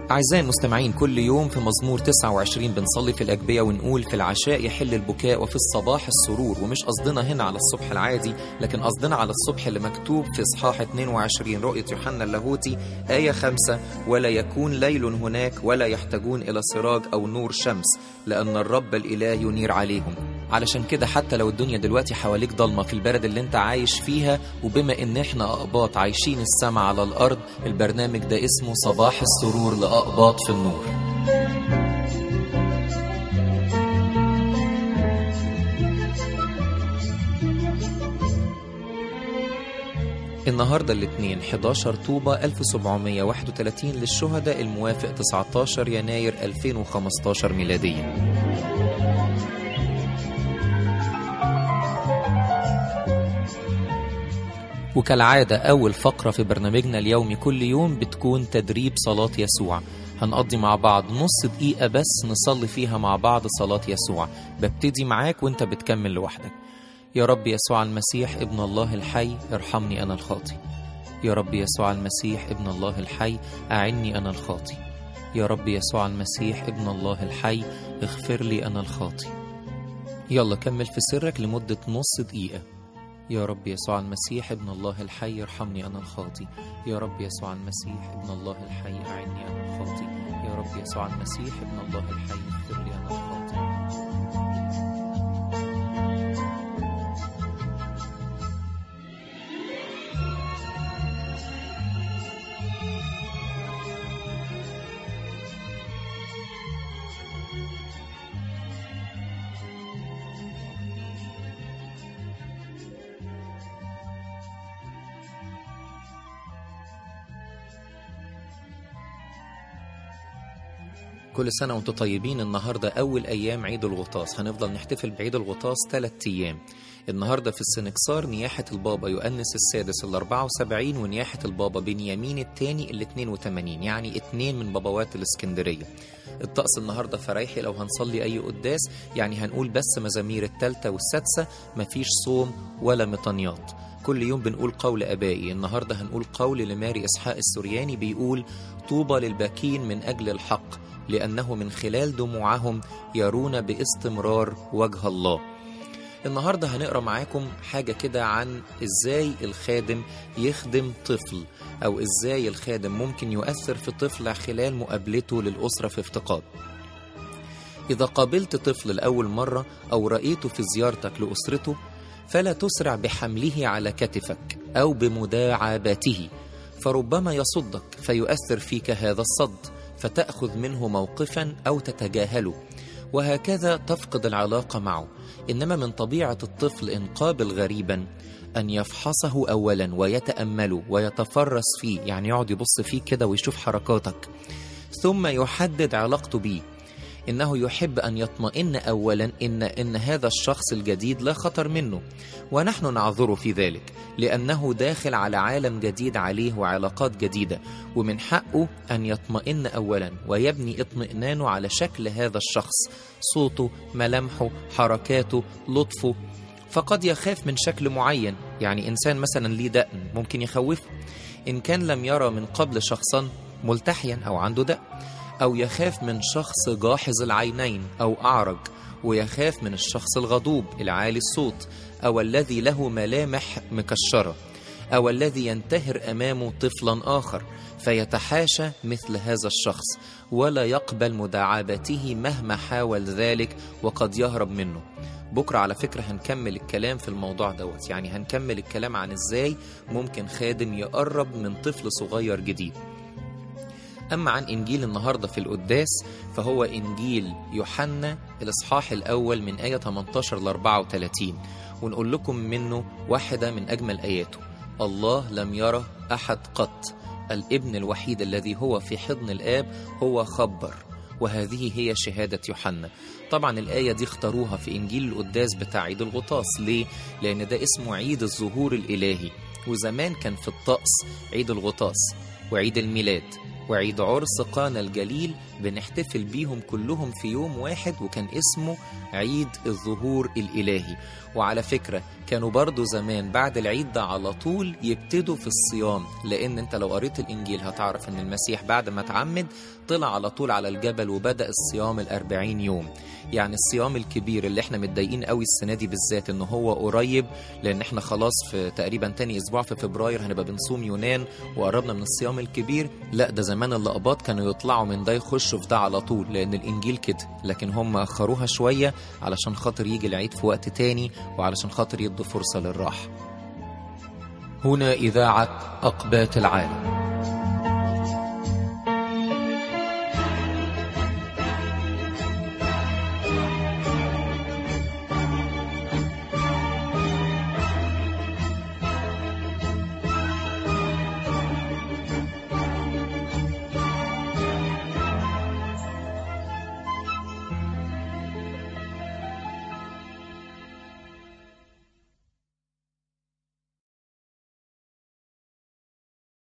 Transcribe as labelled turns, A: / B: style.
A: أعزائي المستمعين كل يوم في مزمور 29 بنصلي في الأجبية ونقول في العشاء يحل البكاء وفي الصباح السرور ومش قصدنا هنا على الصبح العادي لكن قصدنا على الصبح اللي مكتوب في إصحاح 22 رؤية يوحنا اللاهوتي آية 5 ولا يكون ليل هناك ولا يحتاجون إلى سراج أو نور شمس لأن الرب الإله ينير عليهم علشان كده حتى لو الدنيا دلوقتي حواليك ضلمة في البلد اللي انت عايش فيها وبما ان احنا أقباط عايشين السما على الأرض البرنامج ده اسمه صباح السرور لأقباط في النور النهارده الاثنين 11 طوبة 1731 للشهداء الموافق 19 يناير 2015 ميلاديا وكالعادة أول فقرة في برنامجنا اليومي كل يوم بتكون تدريب صلاة يسوع هنقضي مع بعض نص دقيقة بس نصلي فيها مع بعض صلاة يسوع ببتدي معاك وانت بتكمل لوحدك يا رب يسوع المسيح ابن الله الحي ارحمني أنا الخاطي يا رب يسوع المسيح ابن الله الحي أعني أنا الخاطي يا رب يسوع المسيح ابن الله الحي اغفر لي أنا الخاطي يلا كمل في سرك لمدة نص دقيقة يا رب يسوع المسيح ابن الله الحي ارحمني أنا الخاطي يا رب يسوع المسيح ابن الله الحي أعني أنا الخاطي يا رب يسوع المسيح ابن الله الحي اغفر لي أنا الخاطي كل سنة وانتم طيبين النهاردة أول أيام عيد الغطاس هنفضل نحتفل بعيد الغطاس ثلاث أيام النهاردة في السنكسار نياحة البابا يؤنس السادس ال 74 ونياحة البابا بنيامين الثاني ال 82 يعني اتنين من بابوات الإسكندرية الطقس النهاردة فرايحي لو هنصلي أي قداس يعني هنقول بس مزامير التالتة والسادسة مفيش صوم ولا مطنيات كل يوم بنقول قول أبائي النهاردة هنقول قول لماري إسحاق السورياني بيقول طوبى للباكين من أجل الحق لأنه من خلال دموعهم يرون باستمرار وجه الله النهاردة هنقرأ معاكم حاجة كده عن إزاي الخادم يخدم طفل أو إزاي الخادم ممكن يؤثر في طفل خلال مقابلته للأسرة في افتقاد إذا قابلت طفل لأول مرة أو رأيته في زيارتك لأسرته فلا تسرع بحمله على كتفك أو بمداعباته فربما يصدك فيؤثر فيك هذا الصد فتأخذ منه موقفا أو تتجاهله وهكذا تفقد العلاقة معه إنما من طبيعة الطفل إن قابل غريبا أن يفحصه أولا ويتأمله ويتفرس فيه يعني يقعد يبص فيه كده ويشوف حركاتك ثم يحدد علاقته بيه إنه يحب أن يطمئن أولا إن إن هذا الشخص الجديد لا خطر منه ونحن نعذره في ذلك لأنه داخل على عالم جديد عليه وعلاقات جديدة ومن حقه أن يطمئن أولا ويبني اطمئنانه على شكل هذا الشخص صوته ملامحه حركاته لطفه فقد يخاف من شكل معين يعني إنسان مثلا ليه دقن ممكن يخوفه إن كان لم يرى من قبل شخصا ملتحيا أو عنده دقن أو يخاف من شخص جاحظ العينين أو أعرج ويخاف من الشخص الغضوب العالي الصوت أو الذي له ملامح مكشرة أو الذي ينتهر أمامه طفلا آخر فيتحاشى مثل هذا الشخص ولا يقبل مداعبته مهما حاول ذلك وقد يهرب منه بكرة على فكرة هنكمل الكلام في الموضوع دوت يعني هنكمل الكلام عن ازاي ممكن خادم يقرب من طفل صغير جديد أما عن إنجيل النهاردة في القداس فهو إنجيل يوحنا الإصحاح الأول من آية 18 ل 34 ونقول لكم منه واحدة من أجمل آياته الله لم يره أحد قط الابن الوحيد الذي هو في حضن الآب هو خبر وهذه هي شهادة يوحنا طبعا الآية دي اختاروها في إنجيل القداس بتاع عيد الغطاس ليه؟ لأن ده اسمه عيد الظهور الإلهي وزمان كان في الطقس عيد الغطاس وعيد الميلاد وعيد عرس قانا الجليل بنحتفل بيهم كلهم في يوم واحد وكان اسمه عيد الظهور الإلهي وعلى فكرة كانوا برضو زمان بعد العيد ده على طول يبتدوا في الصيام لأن أنت لو قريت الإنجيل هتعرف أن المسيح بعد ما اتعمد طلع على طول على الجبل وبدأ الصيام الأربعين يوم يعني الصيام الكبير اللي احنا متضايقين قوي السنة دي بالذات ان هو قريب لان احنا خلاص في تقريبا تاني اسبوع في فبراير هنبقى بنصوم يونان وقربنا من الصيام الكبير لا ده زمان اللقباط كانوا يطلعوا من ده يخشوا في ده على طول لان الانجيل كده لكن هم اخروها شوية علشان خاطر يجي العيد في وقت تاني وعلشان خاطر يدوا فرصة للراحة هنا إذاعة أقبات العالم